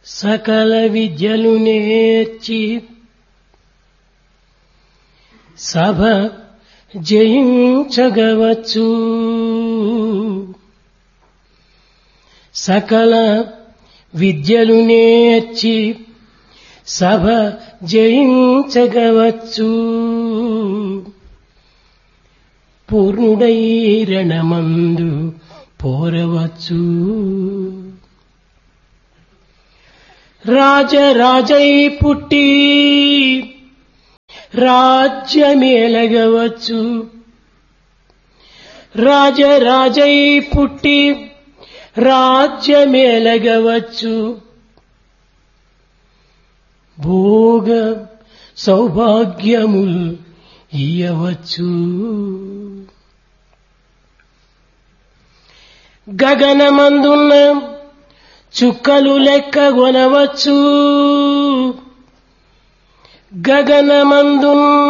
సకల విద్యలు నేర్చి సభ జయించగవచ్చు సకల విద్యలు నేర్చి సభ జయించగవచ్చు పూర్ణుడై రణమందు పోరవచ్చు రాజరాజై పుట్టి రాజ్యమేలగవచ్చు రాజరాజై పుట్టి రాజ్యమేలగవచ్చు భోగ సౌభాగ్యముల్ ఇయ్యవచ్చు గగనమందున్న చుక్కలు లెక్క కొనవచ్చు గగనమందున్న